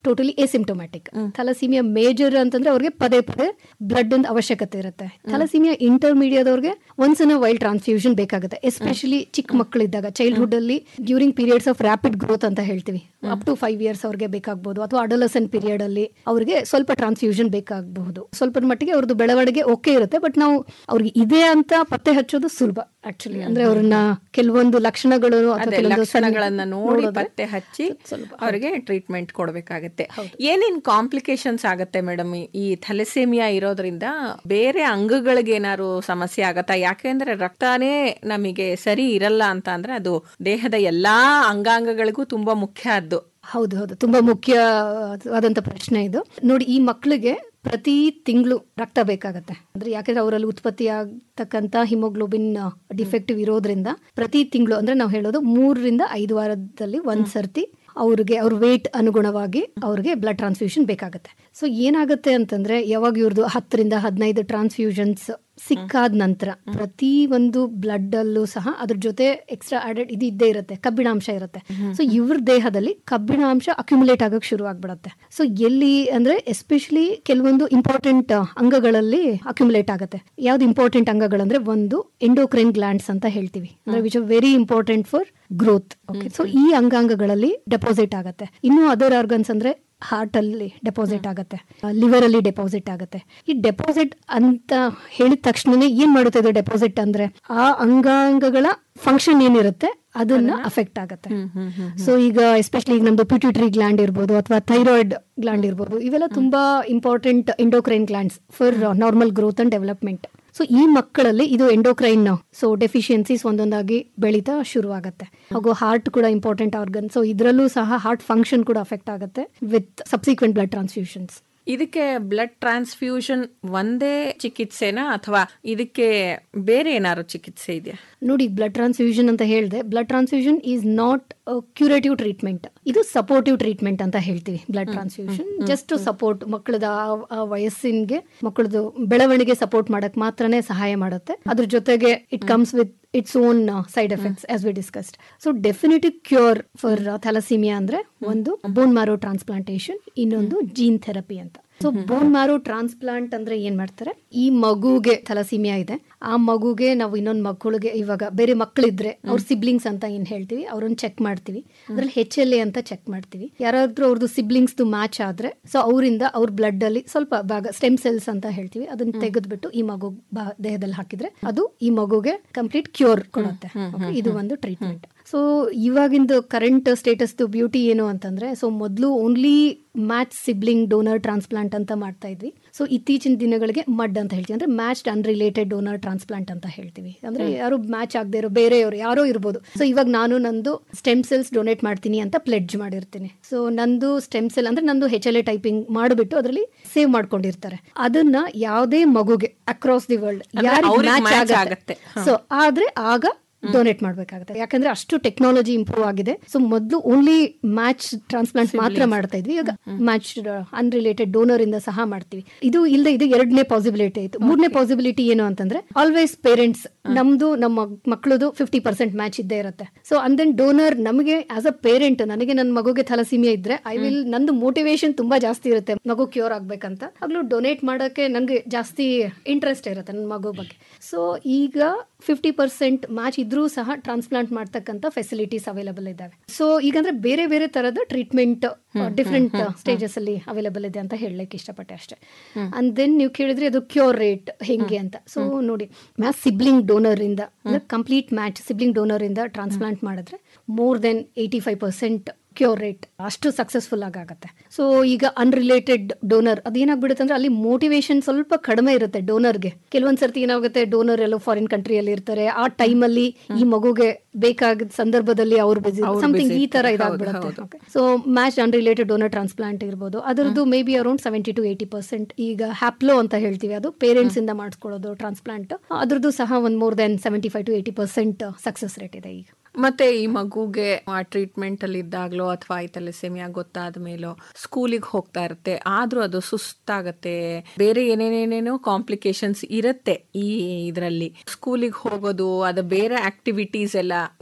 Totally ಎಸಿಂಟೊಮ್ಯಾಟಿಕ್ thalassemia major ಅಂತಂದ್ರೆ ಅವ್ರಿಗೆ ಪದೇ ಪದೇ ಬ್ಲಡ್ ಅವಶ್ಯಕತೆ ಇರುತ್ತೆ ಥಲಸೀಮಿಯಾ ಇಂಟರ್ಮೀಡಿಯೇಟ್ದವ್ರಿಗೆ ಒನ್ಸ್ ಇನ್ ವೈಲ್ಡ್ ಟ್ರಾನ್ಸ್ಫ್ಯೂಷನ್ ಬೇಕಾಗುತ್ತೆ ಎಸ್ಪೆಷಲಿ ಚಿಕ್ಕ ಮಕ್ಕಳಿದ್ದಾಗ ಚೈಲ್ಡ್ಹುಡ್ ಅಲ್ಲಿ during periods of rapid growth ಅಂತ ಹೇಳ್ತೀವಿ ಅಪ್ ಟು ಫೈವ್ ಇಯರ್ಸ್ ಅವ್ರಿಗೆ ಬೇಕಾಗಬಹುದು ಅಥವಾ ಅಡಲಸನ್ ಪೀರಿಯಡ್ ಅಲ್ಲಿ ಅವ್ರಿಗೆ ಸ್ವಲ್ಪ ಟ್ರಾನ್ಸ್ಫ್ಯೂಷನ್ ಬೇಕಾಗಬಹುದು ಸ್ವಲ್ಪದ ಮಟ್ಟಿಗೆ ಅವ್ರದ್ದು ಬೆಳವಣಿಗೆ ಓಕೆ ಇರುತ್ತೆ ಬಟ್ ನಾವು ಅವ್ರಿಗೆ ಇದೆ ಅಂತ ಪತ್ತೆ ಹಚ್ಚೋದು ಸುಲಭ ಆಕ್ಚುಲಿ ಅಂದ್ರೆ ಅವ್ರನ್ನ ಕೆಲವೊಂದು ಲಕ್ಷಣಗಳು ಅಥವಾ ಅದೇ ಕೆಲವೊಂದು ಸಣ್ಣ- ಲಕ್ಷಣಗಳನ್ನ ನೋಡಿ ನೋಡಿದ್ರೆ ಪತ್ತೆ ಹಚ್ಚಿ ಸ್ವಲ್ಪ ಅವರಿಗೆ ಟ್ರೀಟ್ಮೆಂಟ್ ಕೊಡಬೇಕಾಗತ್ತೆ ಏನೇನ್ ಕಾಂಪ್ಲಿಕೇಶನ್ಸ್ ಆಗತ್ತೆ ಮೇಡಮ್ ಈ ಥಲೆಸೇಮಿಯಾ ಇರೋದ್ರಿಂದ ಬೇರೆ ಅಂಗಗಳಿಗೆ ಏನಾದ್ರು ಸಮಸ್ಯೆ ಆಗತ್ತಾ ಯಾಕೆಂದ್ರೆ ರಕ್ತನೇ ನಮಗೆ ಸರಿ ಇರಲ್ಲ ಅಂತ ಅಂದ್ರೆ ಅದು ದೇಹದ ಎಲ್ಲಾ ಅಂಗಾಂಗಗಳಿಗೂ ತುಂಬಾ ಮುಖ್ಯ ಅದು ಹೌದು ಹೌದು ತುಂಬಾ ಮುಖ್ಯವಾದಂತ ಪ್ರಶ್ನೆ ಇದು ನೋಡಿ ಈ ಮಕ್ಕಳಿಗೆ ಪ್ರತಿ ತಿಂಗಳು ರಕ್ತ ಬೇಕಾಗತ್ತೆ ಅಂದ್ರೆ ಯಾಕಂದ್ರೆ ಅವರಲ್ಲಿ ಉತ್ಪತ್ತಿ ಆಗ್ತಕ್ಕಂತ ಹಿಮೋಗ್ಲೋಬಿನ್ ಡಿಫೆಕ್ಟಿವ್ ಇರೋದ್ರಿಂದ ಪ್ರತಿ ತಿಂಗಳು ಅಂದ್ರೆ ನಾವು ಹೇಳೋದು ಮೂರರಿಂದ ಐದು ವಾರದಲ್ಲಿ ಒಂದ್ ಸರ್ತಿ ಅವ್ರಿಗೆ ಅವ್ರ ವೇಟ್ ಅನುಗುಣವಾಗಿ ಅವ್ರಿಗೆ ಬ್ಲಡ್ ಟ್ರಾನ್ಸ್ಫ್ಯೂಷನ್ ಬೇಕಾಗತ್ತೆ ಸೊ ಏನಾಗುತ್ತೆ ಅಂತಂದ್ರೆ ಯಾವಾಗ ಇವ್ರದ್ದು ಹತ್ತರಿಂದ ಹದಿನೈದು ಟ್ರಾನ್ಸ್ಫ್ಯೂಷನ್ಸ್ ಸಿಕ್ಕಾದ ನಂತರ ಪ್ರತಿ ಒಂದು ಬ್ಲಡ್ ಅಲ್ಲೂ ಸಹ ಅದ್ರ ಜೊತೆ ಎಕ್ಸ್ಟ್ರಾ ಆಡೆಡ್ ಇದು ಇದ್ದೇ ಇರುತ್ತೆ ಕಬ್ಬಿಣಾಂಶ ಇರುತ್ತೆ ಸೊ ಇವ್ರ ದೇಹದಲ್ಲಿ ಕಬ್ಬಿಣಾಂಶ ಅಕ್ಯುಮುಲೇಟ್ ಆಗಕ್ ಶುರು ಆಗ್ಬಿಡತ್ತೆ ಸೊ ಎಲ್ಲಿ ಅಂದ್ರೆ ಎಸ್ಪೆಷಲಿ ಕೆಲವೊಂದು ಇಂಪಾರ್ಟೆಂಟ್ ಅಂಗಗಳಲ್ಲಿ ಅಕ್ಯುಮುಲೇಟ್ ಆಗುತ್ತೆ ಯಾವ್ದು ಇಂಪಾರ್ಟೆಂಟ್ ಅಂಗಗಳಂದ್ರೆ ಒಂದು ಎಂಡೋಕ್ರೈನ್ ಗ್ಲ್ಯಾಂಡ್ಸ್ ಅಂತ ಹೇಳ್ತೀವಿ ಅಂದ್ರೆ which very important for growth okay so ಈ ಅಂಗಾಂಗಗಳಲ್ಲಿ ಡೆಪಾಸಿಟ್ ಆಗುತ್ತೆ ಇನ್ನು ಅದರ್ ಆರ್ಗನ್ಸ್ ಅಂದ್ರೆ ಹಾರ್ಟ್ ಅಲ್ಲಿ ಡೆಪಾಸಿಟ್ ಆಗುತ್ತೆ ಲಿವರ್ ಅಲ್ಲಿ ಡೆಪಾಸಿಟ್ ಆಗುತ್ತೆ ಈ ಡೆಪಾಸಿಟ್ ಅಂತ ಹೇಳಿದ ತಕ್ಷಣನೇ ಏನ್ ಮಾಡುತ್ತೆ ಇದು ಡೆಪಾಸಿಟ್ ಅಂದ್ರೆ ಆ ಅಂಗಾಂಗಗಳ ಫಂಕ್ಷನ್ ಏನಿರುತ್ತೆ ಅದನ್ನ ಅಫೆಕ್ಟ್ ಆಗುತ್ತೆ ಸೊ ಈಗ ಎಸ್ಪೆಷಲಿ ಈಗ ನಮ್ದು ಪಿಟ್ಯೂಟರಿ ಗ್ಲ್ಯಾಂಡ್ ಇರ್ಬೋದು ಅಥವಾ ಥೈರಾಯ್ಡ್ ಗ್ಲ್ಯಾಂಡ್ ಇರ್ಬೋದು ಇವೆಲ್ಲ ತುಂಬಾ important endocrine glands for normal growth and development so ಈ ಮಕ್ಕಳಲ್ಲಿ ಇದು ಎಂಡೋಕ್ರೈನ್ ಸೊ ಡೆಫಿಷಿಯನ್ಸೀಸ್ ಒಂದೊಂದಾಗಿ ಬೆಳೀತಾ ಶುರು ಆಗುತ್ತೆ ಹಾಗೂ ಹಾರ್ಟ್ ಕೂಡ ಇಂಪಾರ್ಟೆಂಟ್ ಆರ್ಗನ್ ಸೊ ಇದರಲ್ಲೂ ಸಹ ಹಾರ್ಟ್ ಫಂಕ್ಷನ್ ಕೂಡ ಅಫೆಕ್ಟ್ ಆಗುತ್ತೆ ವಿತ್ ಸಬ್ಸಿಕ್ವೆಂಟ್ ಬ್ಲಡ್ ಟ್ರಾನ್ಸ್ಫ್ಯೂಷನ್ಸ್ ಇದಕ್ಕೆ ಬ್ಲಡ್ ಟ್ರಾನ್ಸ್ಫ್ಯೂಷನ್ ಒಂದೇ ಚಿಕಿತ್ಸೆನಾ ಅಥವಾ ಇದಕ್ಕೆ ಬೇರೆ ಏನಾದ್ರು ಚಿಕಿತ್ಸೆ ಇದೆಯಾ ನೋಡಿ ಬ್ಲಡ್ ಟ್ರಾನ್ಸ್ಫ್ಯೂಷನ್ ಅಂತ ಹೇಳಿದೆ blood transfusion is not curative treatment ಇದು ಸಪೋರ್ಟಿವ್ ಟ್ರೀಟ್ಮೆಂಟ್ ಅಂತ ಹೇಳ್ತೀವಿ ಬ್ಲಡ್ ಟ್ರಾನ್ಸ್ಫ್ಯೂಷನ್ ಜಸ್ಟ್ ಸಪೋರ್ಟ್ ಮಕ್ಕಳದ ಆ ವಯಸ್ಸಿನ್ಗೆ ಮಕ್ಕಳದು ಬೆಳವಣಿಗೆ ಸಪೋರ್ಟ್ ಮಾಡಕ್ ಮಾತ್ರನೇ ಸಹಾಯ ಮಾಡುತ್ತೆ ಅದ್ರ ಜೊತೆಗೆ it comes with its own side effects as we discussed so definitive cure for thalassaemia ಅಂದ್ರೆ ಒಂದು ಬೋನ್ ಮ್ಯಾರೋ ಟ್ರಾನ್ಸ್ಪ್ಲಾಂಟೇಶನ್ ಇನ್ನೊಂದು ಜೀನ್ ಥೆರಪಿ ಅಂತ ಸೊ ಬೋನ್ ಮ್ಯಾರೋ ಟ್ರಾನ್ಸ್ಪ್ಲಾಂಟ್ ಅಂದ್ರೆ ಏನ್ ಮಾಡ್ತಾರೆ ಈ ಮಗುಗೆ ಥಲಸೀಮಿಯಾ ಇದೆ ಆ ಮಗುಗೆ ನಾವು ಇನ್ನೊಂದು ಮಕ್ಕಳಿಗೆ ಇವಾಗ ಬೇರೆ ಮಕ್ಕಳಿದ್ರೆ ಅವ್ರ ಸಿಬ್ಲಿಂಗ್ಸ್ ಅಂತ ಏನ್ ಹೇಳ್ತೀವಿ ಅವ್ರನ್ನ ಚೆಕ್ ಮಾಡ್ತೀವಿ ಅದ್ರಲ್ಲಿ ಹೆಚ್ ಎಲ್ ಎ ಅಂತ ಚೆಕ್ ಮಾಡ್ತೀವಿ ಯಾರಾದ್ರೂ ಅವ್ರದ್ದು ಸಿಬ್ಲಿಂಗ್ಸ್ ಮ್ಯಾಚ್ ಆದ್ರೆ ಸೊ ಅವರಿಂದ ಅವ್ರ ಬ್ಲಡ್ ಅಲ್ಲಿ ಸ್ವಲ್ಪ ಭಾಗ ಸ್ಟೆಮ್ ಸೆಲ್ಸ್ ಅಂತ ಹೇಳ್ತೀವಿ ಅದನ್ನ ತೆಗೆದ್ಬಿಟ್ಟು ಈ ಮಗು ಬಾ- ದೇಹದಲ್ಲಿ ಹಾಕಿದ್ರೆ ಅದು ಈ ಮಗುಗೆ ಕಂಪ್ಲೀಟ್ ಕ್ಯೂರ್ ಕೊಡುತ್ತೆ Okay, ಇದು ಒಂದು ಟ್ರೀಟ್ಮೆಂಟ್ ಸೊ ಇವಾಗಿಂದು ಕರೆಂಟ್ ಸ್ಟೇಟಸ್ ಬ್ಯೂಟಿ ಏನು ಅಂತಂದ್ರೆ ಸೊ ಮೊದಲು only match sibling donor transplant ಅಂತ ಮಾಡ್ತಾ ಇದ್ವಿ ಸೊ ಇತ್ತೀಚಿನ ದಿನಗಳಿಗೆ ಮಡ್ ಅಂತ ಹೇಳ್ತೀವಿ ಅಂದ್ರೆ ಮ್ಯಾಚ್ಡ್ ಅನ್ರಿಲೇಟೆಡ್ ಡೋನರ್ ಟ್ರಾನ್ಸ್ಪ್ಲಾಂಟ್ ಅಂತ ಹೇಳ್ತೀವಿ ಅಂದ್ರೆ ಯಾರು ಮ್ಯಾಚ್ ಆಗದೆ ಇರೋ ಬೇರೆಯವರು ಯಾರೋ ಇರ್ಬೋದು ಸೊ ಇವಾಗ ನಾನು ನಂದು ಸ್ಟೆಮ್ ಸೆಲ್ಸ್ ಡೊನೇಟ್ ಮಾಡ್ತೀನಿ ಅಂತ ಪ್ಲೆಡ್ಜ್ ಮಾಡಿರ್ತೀನಿ ಸೊ ನಂದು ಸ್ಟೆಮ್ ಸೆಲ್ ಅಂದ್ರೆ ನಂದು ಹೆಚ್ ಎಲ್ ಎ ಟೈಪಿಂಗ್ ಮಾಡಿಬಿಟ್ಟು ಅದರಲ್ಲಿ ಸೇವ್ ಮಾಡ್ಕೊಂಡಿರ್ತಾರೆ ಅದನ್ನ ಯಾವುದೇ ಮಗುಗೆ ಅಕ್ರಾಸ್ ದಿ ವರ್ಲ್ಡ್ ಅಂದ್ರೆ ಯಾರಿಗೆ ಅವ್ರಿಗೆ ಮ್ಯಾಚ್ match ಆಗುತ್ತೆ ಆಗತ್ತೆ. ಸೊ ಆದ್ರೆ ಆಗ ಡೊನೇಟ್ ಮಾಡ್ಬೇಕಾಗುತ್ತೆ ಯಾಕಂದ್ರೆ ಅಷ್ಟು ಟೆಕ್ನಾಲಜಿ ಇಂಪ್ರೂವ್ ಆಗಿದೆ ಸೊ ಮೊದಲು ಓನ್ಲಿ ಮ್ಯಾಚ್ ಟ್ರಾನ್ಸ್ಪ್ಲಾಂಟ್ ಮಾತ್ರ ಮಾಡ್ತಾ ಇದ್ವಿ ಈಗ ಮ್ಯಾಚ್ ಅನ್ರಿಲೇಟೆಡ್ ಡೋನರ್ ಇಂದ ಸಹ ಮಾಡ್ತೀವಿ ಇದು ಇಲ್ಲದೆ ಇದು ಎರಡನೇ ಪಾಸಿಬಿಲಿಟಿ ಆಯ್ತು ಮೂರನೇ ಪಾಸಿಬಿಲಿಟಿ ಏನು ಅಂತಂದ್ರೆ ಆಲ್ವೇಸ್ ಪೇರೆಂಟ್ಸ್ ನಮ್ದು ನಮ್ಮ ಮಕ್ಕಳದು ಫಿಫ್ಟಿ ಪರ್ಸೆಂಟ್ ಮ್ಯಾಚ್ ಇದ್ದೇ ಇರುತ್ತೆ ಸೊ ಅಂಡ್ ದೆನ್ ಡೋನರ್ ನಮಗೆ ಆಸ್ ಅ ಪೇರೆಂಟ್ ನನಗೆ ನನ್ನ ಮಗುಗೆ ಥಲಸೀಮಿಯಾ ಇದ್ರೆ ಐ ವಿಲ್ ನಂದು ಮೋಟಿವೇಶನ್ ತುಂಬಾ ಜಾಸ್ತಿ ಇರುತ್ತೆ ಮಗು ಕ್ಯೂರ್ ಆಗ್ಬೇಕಂತ ಆಗ್ಲೂ ಡೊನೇಟ್ ಮಾಡಕ್ಕೆ ನನಗೆ ಜಾಸ್ತಿ ಇಂಟ್ರೆಸ್ಟ್ ಇರುತ್ತೆ ನನ್ನ ಮಗು ಬಗ್ಗೆ ಸೊ ಈಗ ಫಿಫ್ಟಿ ಪರ್ಸೆಂಟ್ ಮ್ಯಾಚ್ ಇದ್ರೂ ಸಹ ಟ್ರಾನ್ಸ್ಪ್ಲಾಂಟ್ ಮಾಡ್ತಕ್ಕಂಥ ಫೆಸಿಲಿಟೀಸ್ ಅವೈಲೇಬಲ್ ಇದಾವೆ ಸೊ ಈಗಂದ್ರೆ ಬೇರೆ ಬೇರೆ ತರದ ಟ್ರೀಟ್ಮೆಂಟ್ ಡಿಫ್ರೆಂಟ್ ಸ್ಟೇಜಸ್ ಅಲ್ಲಿ ಅವೈಲೇಬಲ್ ಇದೆ ಅಂತ ಹೇಳಲಿಕ್ಕೆ ಇಷ್ಟಪಟ್ಟೆ ಅಷ್ಟೇ ಅಂಡ್ ದೆನ್ ನೀವು ಕೇಳಿದ್ರೆ ಅದು ಕ್ಯೂರ್ ರೇಟ್ ಹೆಂಗೆ ಅಂತ ಸೊ ನೋಡಿ ಮ್ಯಾಚ್ ಸಿಬ್ಲಿಂಗ್ ಡೋನರ್ ಇಂದ ಕಂಪ್ಲೀಟ್ ಮ್ಯಾಚ್ ಸಿಬ್ಲಿಂಗ್ ಡೋನರ್ ಇಂದ ಟ್ರಾನ್ಸ್ಪ್ಲಾಂಟ್ ಮಾಡಿದ್ರೆ more than eighty five percent cure rate ಅಷ್ಟು ಸಕ್ಸಸ್ಫುಲ್ ಆಗಿ ಆಗುತ್ತೆ ಸೊ ಈಗ ಅನ್ರಿಲೇಟೆಡ್ ಡೋನರ್ ಅದೇನಾಗ್ಬಿಡುತ್ತೆ ಅಂದ್ರೆ ಅಲ್ಲಿ ಮೋಟಿವೇಶನ್ ಸ್ವಲ್ಪ ಕಡಿಮೆ ಇರುತ್ತೆ ಡೋನರ್ಗೆ ಕೆಲವೊಂದ್ ಸರ್ತಿ ಏನಾಗುತ್ತೆ ಡೋನರ್ ಎಲ್ಲೋ ಫಾರಿನ್ ಕಂಟ್ರಿಯಲ್ಲಿ ಇರ್ತಾರೆ ಆ ಟೈಮಲ್ಲಿ ಈ ಮಗುಗೆ ಬೇಕಾದ ಸಂದರ್ಭದಲ್ಲಿ ಅವ್ರು ಬಿಸಿ ಸಮಥಿಂಗ್ ಈ ತರ ಇದಾಗ್ಬಿಡುತ್ತೆ so match unrelated donor transplant ಇರ್ಬೋದು ಅದರದ್ದು may be around seventy to eighty percent ಈಗ ಹ್ಯಾಪ್ಲೋ ಅಂತ ಹೇಳ್ತೀವಿ ಅದು ಪೇರೆಂಟ್ಸ್ ಇಂದ ಮಾಡಿಸ್ಕೊಳ್ಳೋದು ಟ್ರಾನ್ಸ್ಪ್ಲಾಂಟ್ ಅದ್ರದ್ದು ಸಹ ಒಂದು more than seventy five to eighty percent success rate ಇದೆ ಈಗ ಮತ್ತೆ ಈ ಮಗುಗೆ ಆ ಟ್ರೀಟ್ಮೆಂಟ್ ಅಲ್ಲಿ ಇದ್ದಾಗ್ಲೋ ಅಥವಾ ಈ ತಲೆಸೆಮಿಯಾ ಗೊತ್ತಾದ ಮೇಲೋ ಸ್ಕೂಲಿಗೆ ಹೋಗ್ತಾ ಇರುತ್ತೆ ಆದ್ರೂ ಅದು ಸುಸ್ತಾಗತ್ತೆ ಬೇರೆ ಏನೇನೇನೇನೋ ಕಾಂಪ್ಲಿಕೇಶನ್ಸ್ ಇರುತ್ತೆ ಈ ಇದರಲ್ಲಿ ಸ್ಕೂಲಿಗೆ ಹೋಗೋದು ಅದು ಬೇರೆ ಆಕ್ಟಿವಿಟೀಸ್ ಎಲ್ಲ ಎಷ್ಟು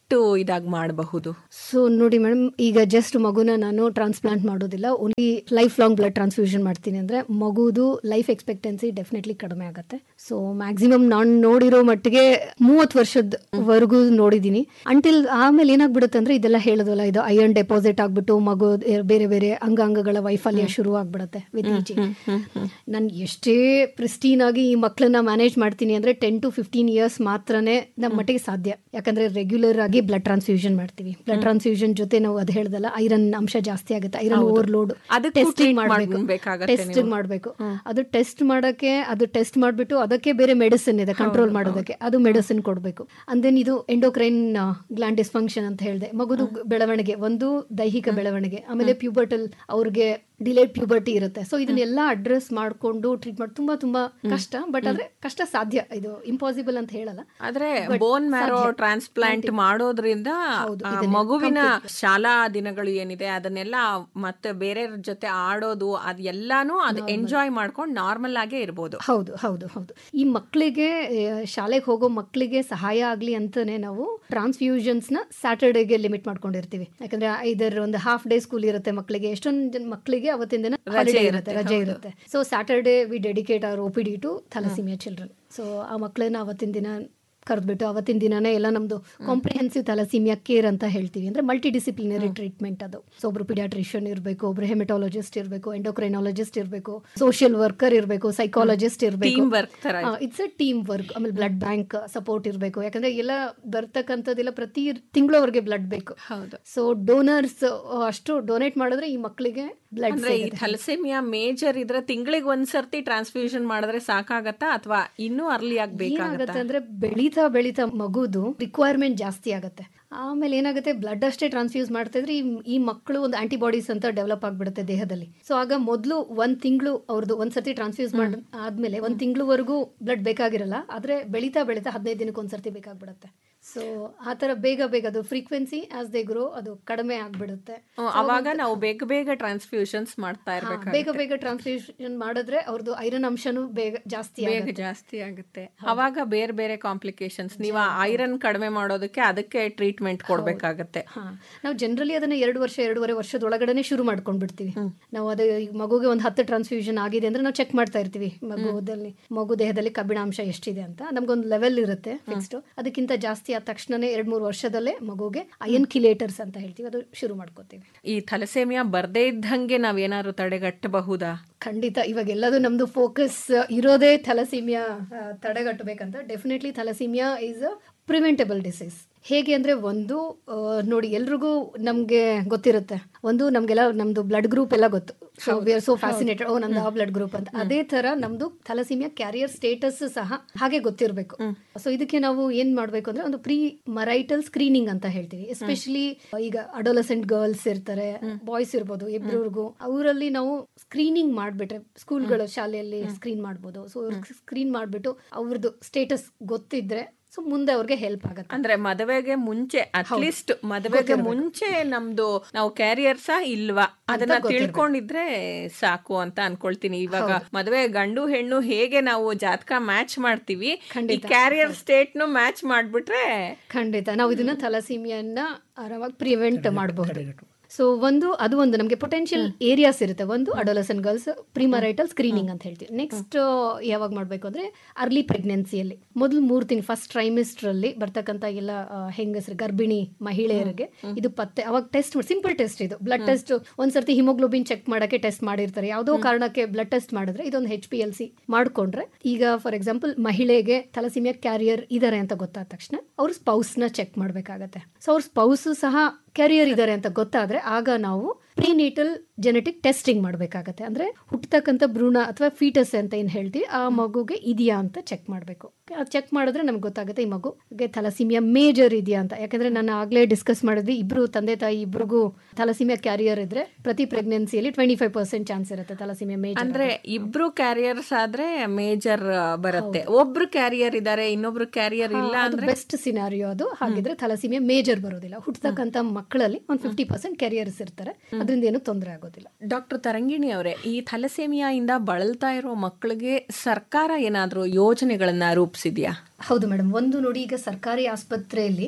ಎಷ್ಟು ಇದಾಗಿ ಮಾಡಬಹುದು ಸೊ ನೋಡಿ ಮೇಡಮ್ ಈಗ ಜಸ್ಟ್ ಮಗುನ ನಾನು ಟ್ರಾನ್ಸ್ಪ್ಲಾಂಟ್ ಮಾಡೋದಿಲ್ಲ only lifelong blood transfusion ಮಾಡ್ತೀನಿ ಅಂದ್ರೆ ಮಗುದು ಲೈಫ್ ಎಕ್ಸ್ಪೆಕ್ಟೆನ್ಸಿ ಡೆಫಿನೆಟ್ಲಿ ಕಡಿಮೆ ಆಗುತ್ತೆ ಸೊ ಮ್ಯಾಕ್ಸಿಮಮ್ ನಾನು ನೋಡಿರೋ ಮಟ್ಟಿಗೆ ಮೂವತ್ತು ವರ್ಷದವರೆಗೂ ನೋಡಿದ್ದೀನಿ ಅಂಟಿಲ್ ಆಮೇಲೆ ಏನಾಗ್ಬಿಡುತ್ತೆ ಅಂದ್ರೆ ಇದೆಲ್ಲ ಹೇಳೋದಲ್ಲ ಇದು ಐರನ್ ಡೆಪಾಸಿಟ್ ಆಗ್ಬಿಟ್ಟು ಮಗು ಬೇರೆ ಬೇರೆ ಅಂಗಾಂಗಗಳ ವೈಫಲ್ಯ ಶುರು ಆಗ್ಬಿಡುತ್ತೆ ವಿತ್ ಈಚಿಂಗ್ ನಾನು ಎಷ್ಟೇ ಪ್ರಿಸ್ಟೀನ್ ಆಗಿ ಈ ಮಕ್ಕಳನ್ನ ಮ್ಯಾನೇಜ್ ಮಾಡ್ತೀನಿ ಅಂದ್ರೆ ಟೆನ್ ಟು ಫಿಫ್ಟೀನ್ ಇಯರ್ಸ್ ಮಾತ್ರನೇ ನಮ್ಮ ಮಟ್ಟಿಗೆ ಸಾಧ್ಯ ಯಾಕಂದ್ರೆ ರೆಗ್ಯುಲರ್ ಆಗಿ ಬ್ಲಡ್ ಟ್ರಾನ್ಸ್ಫ್ಯೂಷನ್ ಮಾಡ್ತೀವಿ ಬ್ಲಡ್ ಟ್ರಾನ್ಸ್ಫ್ಯೂಷನ್ ಜೊತೆ ನಾವು ಅದು ಹೇಳ್ದಲ್ಲ ಐರನ್ ಅಂಶ ಜಾಸ್ತಿ ಆಗುತ್ತೆ ಐರನ್ ಓವರ್ಲೋಡ್ ಅದಕ್ಕೂ ಟೆಸ್ಟಿಂಗ್ treat ಮಾಡಬೇಕು ಮಾಡ್ಬೇಕಾಗತ್ತೆ ಟೆಸ್ಟ್ ಮಾಡಬೇಕು ಅದು ಟೆಸ್ಟ್ ಮಾಡಕ್ಕೆ ಅದು ಟೆಸ್ಟ್ ಮಾಡ್ಬಿಟ್ಟು ಅದಕ್ಕೆ ಬೇರೆ ಮೆಡಿಸಿನ್ ಇದೆ ಕಂಟ್ರೋಲ್ ಮಾಡೋದಕ್ಕೆ ಅದು ಮೆಡಿಸಿನ್ ಕೊಡಬೇಕು ಅಂಡ್ ದೆನ್ ಇದು ಎಂಡೋಕ್ರೈನ್ ಗ್ಲಾಂಡ್ ಡಿಸ್ಫಂಕ್ಷನ್ ಅಂತ ಹೇಳಿದೆ ಮಗುದು ಬೆಳವಣಿಗೆ ಒಂದು ದೈಹಿಕ ಬೆಳವಣಿಗೆ ಆಮೇಲೆ ಪ್ಯೂಬರ್ಟಲ್ ಅವ್ರಿಗೆ ಡಿಲೇಡ್ ಪ್ಯೂಬರ್ಟಿ ಇರುತ್ತೆ ಸೊ ಇದನ್ನೆಲ್ಲ ಅಡ್ರೆಸ್ ಮಾಡ್ಕೊಂಡು ಟ್ರೀಟ್ ಮಾಡಿ ತುಂಬಾ ತುಂಬಾ ಕಷ್ಟ ಬಟ್ ಆದ್ರೆ ಕಷ್ಟ ಸಾಧ್ಯ ಇದು ಇಂಪಾಸಿಬಲ್ ಅಂತ ಹೇಳಲ್ಲ ಆದ್ರೆ ಬೋನ್ ಮ್ಯಾರೋ ಟ್ರಾನ್ಸ್ಪ್ಲಾಂಟ್ ಮಾಡೋದ್ರಿಂದ ಆ ಮಗುವಿನ ಶಾಲಾ ದಿನಗಳು ಏನಿದೆ ಅದನ್ನೆಲ್ಲ ಮತ್ತೆ ಬೇರೆಯವ್ರ ಜೊತೆ ಆಡೋದು ಅದ್ ಎಲ್ಲಾನು ಅದ್ ಎಂಜಾಯ್ ಮಾಡ್ಕೊಂಡು ನಾರ್ಮಲ್ ಆಗೇ ಇರ್ಬೋದು ಹೌದು ಹೌದು ಹೌದು ಈ ಮಕ್ಕಳಿಗೆ ಶಾಲೆಗೆ ಹೋಗೋ ಮಕ್ಕಳಿಗೆ ಸಹಾಯ ಆಗ್ಲಿ ಅಂತಾನೆ ನಾವು ಟ್ರಾನ್ಸ್ಫ್ಯೂಷನ್ಸ್ ನ ಸ್ಯಾಟರ್ಡೇಗೆ ಲಿಮಿಟ್ ಮಾಡ್ಕೊಂಡಿರ್ತೀವಿ ಯಾಕಂದ್ರೆ ಐದರ್ ಒಂದು ಹಾಫ್ ಡೇ ಸ್ಕೂಲ್ ಇರುತ್ತೆ ಮಕ್ಕಳಿಗೆ ಎಷ್ಟೊಂದು ಜನ ಮಕ್ಕಳಿಗೆ ಅವತ್ತಿನ ದಿನ ಹಾಲಿಡೇ ಇರುತ್ತೆ ರಜೆ ಇರುತ್ತೆ so Saturday we dedicate our O P D to thalassaemia children so ಆ ಮಕ್ಕಳನ್ನ ಅವತ್ತಿನ ದಿನ ಕರೆದ್ಬಿಟ್ಟು ಅವತ್ತಿನ ದಿನನೇ ಎಲ್ಲ ನಮ್ದು ಕಾಂಪ್ರಿಹೆನ್ಸಿವ್ ಥಲಸೀಮಿಯಾ ಕೇರ್ ಅಂತ ಹೇಳ್ತೀವಿ ಅಂದ್ರೆ ಮಲ್ಟಿ ಡಿಸಿಪ್ಲಿನರಿ ಟ್ರೀಟ್ಮೆಂಟ್ ಅದು ಸೊ ಒಬ್ರು ಪಿಡಿಯಾಟ್ರಿಷಿಯನ್ ಇರಬೇಕು ಒಬ್ರು ಹೆಮಟಾಲಜಿಸ್ಟ್ ಇರಬೇಕು ಎಂಡೋಕ್ರೈನಾಲಜಿಸ್ಟ್ ಇರಬೇಕು ಸೋಷಿಯಲ್ ವರ್ಕರ್ ಇರಬೇಕು ಸೈಕಾಲಜಿಸ್ಟ್ ಇರಬೇಕು ಟೀಮ್ ವರ್ಕ್ ತರ ಇಟ್ಸ್ ಅ ಟೀಮ್ ವರ್ಕ್ ಆಮೇಲೆ ಬ್ಲಡ್ ಬ್ಯಾಂಕ್ ಸಪೋರ್ಟ್ ಇರಬೇಕು ಯಾಕಂದ್ರೆ ಎಲ್ಲ ಬರ್ತಕ್ಕಂಥದ್ದೆಲ್ಲ ಪ್ರತಿ ತಿಂಗಳು ಅವ್ರಿಗೆ ಬ್ಲಡ್ ಬೇಕು ಹೌದು ಸೊ ಡೋನರ್ಸ್ ಅಷ್ಟು ಡೊನೇಟ್ ಮಾಡಿದ್ರೆ ಈ ಮಕ್ಕಳಿಗೆ ಬ್ಲಡ್ ಅಂದ್ರೆ ಈ ಥಲಸೆಮಿಯಾ ಮೇಜರ್ ಇದ್ರೆ ತಿಂಗಳಿಗೆ ಒಂದ್ಸರ್ತಿ ಟ್ರಾನ್ಸ್ಫ್ಯೂಷನ್ ಮಾಡಿದ್ರೆ ಸಾಕಾಗತ್ತಾ ಅಥವಾ ಇನ್ನೂ ಅರ್ಲಿ ಆಗ್ಬೇಕಾಗತ್ತಾ ಏನಾಗುತ್ತೆ ಅಂದ್ರೆ ಬೆಳೀತಾ ಬೆಳೀತಾ ಮಗುದು ರಿಕ್ವೈರ್ಮೆಂಟ್ ಜಾಸ್ತಿ ಆಗುತ್ತೆ ಆಮೇಲೆ ಏನಾಗುತ್ತೆ ಬ್ಲಡ್ ಅಷ್ಟೇ ಟ್ರಾನ್ಸ್ಫ್ಯೂಸ್ ಮಾಡ್ತಾ ಇದ್ರೆ ಈ- ಈ ಮಕ್ಕಳು ಒಂದು ಆಂಟಿಬಾಡೀಸ್ ಅಂತ ಡೆವಲಪ್ ಆಗ್ಬಿಡುತ್ತೆ ದೇಹದಲ್ಲಿ ಸೊ ಆಗ ಮೊದಲು ಒಂದ್ ತಿಂಗಳು ಅವ್ರದ್ದು ಒಂದ್ಸರ್ತಿ ಟ್ರಾನ್ಸ್ಫ್ಯೂಸ್ ಮಾಡ್ ಆದ್ಮೇಲೆ ಒಂದ್ ತಿಂಗಳವರೆಗೂ ಬ್ಲಡ್ ಬೇಕಾಗಿರಲ್ಲ ಆದ್ರೆ ಬೆಳೀತಾ ಬೆಳೀತಾ ಹದಿನೈದು ದಿನಕ್ಕೆ ಒಂದ್ಸರ್ತಿ ಬೇಕಾಗ್ಬಿಡುತ್ತೆ ಸೊ ಆ ತರ ಬೇಗ ಬೇಗ ಅದು ಫ್ರೀಕ್ವೆನ್ಸಿ ಆಸ್ ದೇ ಗ್ರೋ ಅದು ಕಡಿಮೆ ಆಗ್ಬಿಡುತ್ತೆ ಹ್ಮ್, ಅವಾಗ ನಾವು ಬೇಗ ಬೇಗ ಟ್ರಾನ್ಸ್ಫ್ಯೂಷನ್ಸ್ ಮಾಡ್ತಾ ಹಾ, ಇರ್ಬೇಕು ಬೇಗ ಬೇಗ ಟ್ರಾನ್ಸ್ಫ್ಯೂಷನ್ ಮಾಡಿದ್ರೆ ಅವ್ರದ್ದು ಐರನ್ ಅಂಶನೂ ಬೇಗ ಜಾಸ್ತಿ ಬೇಗ ಆಗುತ್ತೆ ಜಾಸ್ತಿ ಆಗುತ್ತೆ ಅವಾಗ ಬೇರೆ ಬೇರೆ ಕಾಂಪ್ಲಿಕೇಶನ್ಸ್ ನೀವು ಐರನ್ ಕಡಿಮೆ ಮಾಡೋದಕ್ಕೆ ಅದಕ್ಕೆ ಟ್ರೀಟ್ಮೆಂಟ್ ಕೊಡ್ಬೇಕಾಗತ್ತೆ ಹಾ ನಾವು ಜನರಲಿ ಅದನ್ನ ಎರಡು ವರ್ಷ ಎರಡೂವರೆ ವರ್ಷದೊಳಗಡೆನೆ ಶುರು ಮಾಡ್ಕೊಂಡ್ ಬಿಡ್ತೀವಿ ನಾವು ಅದು ಈಗ ಮಗುಗೆ ಒಂದು ಹತ್ತು ಟ್ರಾನ್ಸ್ಫ್ಯೂಷನ್ ಆಗಿದೆ ಅಂದ್ರೆ ನಾವು ಚೆಕ್ ಮಾಡ್ತಾ ಇರ್ತೀವಿ ಮಗುದಲ್ಲಿ ಮಗು ದೇಹದಲ್ಲಿ ಕಬ್ಬಿಣಾಂಶ ಎಷ್ಟಿದೆ ಅಂತ ನಮ್ಗೊಂದು ಲೆವೆಲ್ ಇರುತ್ತೆ ಫಿಕ್ಸ್ಡ್ ಅದಕ್ಕಿಂತ ಜಾಸ್ತಿ ಆದ ತಕ್ಷಣನೇ ಎರಡ್ ಮೂರು ವರ್ಷದಲ್ಲೇ ಮಗುಗೆ ಅಯನ್ ಕಿಲೇಟರ್ಸ್ ಅಂತ ಹೇಳ್ತೀವಿ ಅದು ಶುರು ಮಾಡ್ಕೋತೀವಿ ಈ ಥಲಸೇಮಿಯಾ ಬರ್ದೇ ಇದ್ದಂಗೆ ನಾವೇನಾದ್ರು ತಡೆಗಟ್ಟಬಹುದಾ ಖಂಡಿತ ಇವಾಗ ಎಲ್ಲದು ನಮ್ದು ಫೋಕಸ್ ಇರೋದೇ ಥಲಸೀಮಿಯಾ ತಡೆಗಟ್ಟಬೇಕಂತ definitely thalassaemia is a preventable disease ಹೇಗೆ ಅಂದ್ರೆ ಒಂದು ಆ, ನೋಡಿ ಎಲ್ರಿಗೂ ನಮ್ಗೆ ಗೊತ್ತಿರುತ್ತೆ ಒಂದು ನಮ್ಗೆಲ್ಲ ನಮ್ದು ಬ್ಲಡ್ ಗ್ರೂಪ್ ಎಲ್ಲ ಗೊತ್ತು so we are so fascinated oh ನಂದು ಆ ಬ್ಲಡ್ ಗ್ರೂಪ್ ಅಂತ ಅದೇ ತರ ನಮ್ದು ಥಲಸೀಮಿಯಾ ಕ್ಯಾರಿಯರ್ ಸ್ಟೇಟಸ್ ಸಹ ಹಾಗೆ ಗೊತ್ತಿರಬೇಕು ಸೊ ಇದಕ್ಕೆ ನಾವು ಏನ್ ಮಾಡ್ಬೇಕು ಅಂದ್ರೆ ಒಂದು ಪ್ರೀ ಮರೈಟಲ್ ಸ್ಕ್ರೀನಿಂಗ್ ಅಂತ ಹೇಳ್ತೀವಿ ಎಸ್ಪೆಷಲಿ ಈಗ ಅಡೋಲಸೆಂಟ್ ಗರ್ಲ್ಸ್ ಇರ್ತಾರೆ ಬಾಯ್ಸ್ ಇರ್ಬೋದು ಇಬ್ಬರಿಗೂ ಅವರಲ್ಲಿ ನಾವು ಸ್ಕ್ರೀನಿಂಗ್ ಮಾಡ್ಬಿಟ್ರೆ ಸ್ಕೂಲ್ಗಳು ಶಾಲೆಯಲ್ಲಿ ಸ್ಕ್ರೀನ್ ಮಾಡ್ಬೋದು ಸೊ ಸ್ಕ್ರೀನ್ ಮಾಡ್ಬಿಟ್ಟು ಅವ್ರದ್ದು ಸ್ಟೇಟಸ್ ಗೊತ್ತಿದ್ರೆ ಸೊ ಮುಂದೆ ಅವ್ರಿಗೆ ಹೆಲ್ಪ್ ಆಗುತ್ತೆ ಅಂದ್ರೆ ಮದುವೆಗೆ ಮುಂಚೆ ಅಟ್ಲೀಸ್ಟ್ ಮದುವೆಗೆ ಮುಂಚೆ ನಮ್ದು ನಾವು ಕ್ಯಾರಿಯರ್ಸಾ ಇಲ್ವಾ ಅದನ್ನ ತಿಳ್ಕೊಂಡಿದ್ರೆ ಸಾಕು ಅಂತ ಅನ್ಕೊಳ್ತೀನಿ ಇವಾಗ ಮದುವೆ ಗಂಡು ಹೆಣ್ಣು ಹೇಗೆ ನಾವು ಜಾತಕ ಮ್ಯಾಚ್ ಮಾಡ್ತೀವಿ ಈ ಕ್ಯಾರಿಯರ್ ಸ್ಟೇಟ್ನು ಮ್ಯಾಚ್ ಮಾಡ್ಬಿಟ್ರೆ ಖಂಡಿತ ನಾವು ಇದನ್ನ ಥಲಸೀಮಿಯನ್ನ ಆರಾಮಾಗಿ ಪ್ರಿವೆಂಟ್ ಮಾಡಬಹುದು ಸೊ ಒಂದು ಅದು ಒಂದು ನಮಗೆ ಪೊಟೆನ್ಷಿಯಲ್ ಏರಿಯಾಸ್ ಇರುತ್ತೆ ಒಂದು ಅಡೋಲಸನ್ ಗರ್ಲ್ಸ್ ಪ್ರಿಮರೈಟಲ್ ಸ್ಕ್ರೀನಿಂಗ್ ಅಂತ ಹೇಳ್ತೀವಿ ನೆಕ್ಸ್ಟ್ ಯಾವಾಗ ಮಾಡಬೇಕು ಅಂದ್ರೆ ಅರ್ಲಿ ಪ್ರೆಗ್ನೆನ್ಸಿಯಲ್ಲಿ ಮೊದಲು ಮೂರು ತಿಂಗಳು ಫಸ್ಟ್ ಟ್ರೈಮಿಸ್ಟರ್ ಅಲ್ಲಿ ಬರ್ತಕ್ಕಂಥ ಎಲ್ಲ ಆ, ಹೆಂಗಸರು ಗರ್ಭಿಣಿ ಮಹಿಳೆಯರಿಗೆ ಇದು ಪತ್ತೆ ಅವಾಗ ಟೆಸ್ಟ್ ಸಿಂಪಲ್ ಟೆಸ್ಟ್ ಇದು ಬ್ಲಡ್ ಟೆಸ್ಟ್ ಒಂದ್ಸರ್ತಿ ಹಿಮೋಗ್ಲೋಬಿನ್ ಚೆಕ್ ಮಾಡಕ್ಕೆ ಟೆಸ್ಟ್ ಮಾಡಿರ್ತಾರೆ ಯಾವುದೋ ಕಾರಣಕ್ಕೆ ಬ್ಲಡ್ ಟೆಸ್ಟ್ ಮಾಡಿದ್ರೆ ಇದೊಂದು ಹೆಚ್ ಪಿ ಎಲ್ ಸಿ ಮಾಡ್ಕೊಂಡ್ರೆ ಈಗ ಫಾರ್ ಎಕ್ಸಾಂಪಲ್ ಮಹಿಳೆಗೆ ಥಲಸಿಮಿಯಾ ಕ್ಯಾರಿಯರ್ ಇದಾರೆ ಅಂತ ಗೊತ್ತಾದ ತಕ್ಷಣ ಅವ್ರ ಸ್ಪೌಸ್ನ ಚೆಕ್ ಮಾಡಬೇಕಾಗತ್ತೆ ಸೊ ಅವ್ರ ಸ್ಪೌಸ್ ಸಹ ಕ್ಯಾರಿಯರ್ ಇದ್ದಾರೆ ಅಂತ ಗೊತ್ತಾದ್ರೆ ಆಗ ನಾವು ಪ್ರಿನೇಟಲ್ ಜೆನೆಟಿಕ್ ಟೆಸ್ಟಿಂಗ್ ಮಾಡಬೇಕಾಗತ್ತೆ ಅಂದ್ರೆ ಹುಟ್ಟತಕ್ಕಂಥ ಭ್ರೂಣ ಅಥವಾ ಫೀಟಸ್ ಅಂತ ಏನ್ ಹೇಳ್ತೀವಿ ಆ ಮಗುಗೆ ಇದೆಯಾ ಅಂತ ಚೆಕ್ ಮಾಡಬೇಕು ಚೆಕ್ ಮಾಡಿದ್ರೆ ನಮ್ಗೆ ಗೊತ್ತಾಗುತ್ತೆ ಈ ಮಗುಗೆ ಥಲಸಿಮಿಯಾ ಮೇಜರ್ ಇದೆಯಾ ಅಂತ ಯಾಕಂದ್ರೆ ನಾನು ಆಗ್ಲೇ ಡಿಸ್ಕಸ್ ಮಾಡಿದ್ವಿ ಇಬ್ರು ತಂದೆ ತಾಯಿ ಇಬ್ರಿಗೂ ಥಲಸಿಮಿಯಾ ಕ್ಯಾರಿಯರ್ ಇದ್ರೆ ಪ್ರತಿ ಪ್ರೆಗ್ನೆನ್ಸಿಯಲ್ಲಿ ಟ್ವೆಂಟಿ ಫೈವ್ ಪರ್ಸೆಂಟ್ ಚಾನ್ಸ್ ಇರುತ್ತೆ ಥಲಸಿಮಿಯಾ ಮೇಜರ್ ಅಂದ್ರೆ ಇಬ್ರು ಕ್ಯಾರಿಯರ್ಸ್ ಆದ್ರೆ ಮೇಜರ್ ಬರುತ್ತೆ ಒಬ್ರು ಕ್ಯಾರಿಯರ್ ಇದಾರೆ ಇನ್ನೊಬ್ರು ಕ್ಯಾರಿಯರ್ ಇಲ್ಲ ಅದು ಬೆಸ್ಟ್ ಸಿನಾರಿಯೋ ಅದು ಹಾಗಿದ್ರೆ ಥಲಸಿಮಿಯಾ ಮೇಜರ್ ಬರೋದಿಲ್ಲ ಹುಟ್ಟತಕ್ಕಂಥ ಮಕ್ಕಳಲ್ಲಿ ಒಂದು ಫಿಫ್ಟಿ ಪರ್ಸೆಂಟ್ ಕ್ಯಾರಿಯರ್ಸ್ ಇರ್ತಾರೆ ಅದರಿಂದ ಏನು ತೊಂದರೆ ಆಗೋದಿಲ್ಲ ಡಾಕ್ಟರ್ ತರಂಗಿಣಿ ಅವರೇ ಈ ಥಲಸೇಮಿಯಾ ಇಂದ ಬಳಲ್ತಾ ಇರೋ ಮಕ್ಕಳಿಗೆ ಸರ್ಕಾರ ಏನಾದ್ರೂ ಯೋಜನೆಗಳನ್ನ ರೂಪಿಸಿದ್ಯಾ ಹೌದು ಮೇಡಮ್ ಒಂದು ನೋಡಿ ಈಗ ಸರ್ಕಾರಿ ಆಸ್ಪತ್ರೆಯಲ್ಲಿ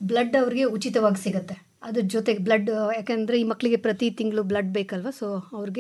ಬ್ಲಡ್ ಅವ್ರಿಗೆ ಉಚಿತವಾಗಿ ಸಿಗುತ್ತೆ ಅದ್ರ ಜೊತೆಗೆ ಬ್ಲಡ್ ಯಾಕಂದ್ರೆ ಈ ಮಕ್ಕಳಿಗೆ ಪ್ರತಿ ತಿಂಗಳು ಬ್ಲಡ್ ಬೇಕಲ್ವಾ ಸೊ ಅವ್ರಿಗೆ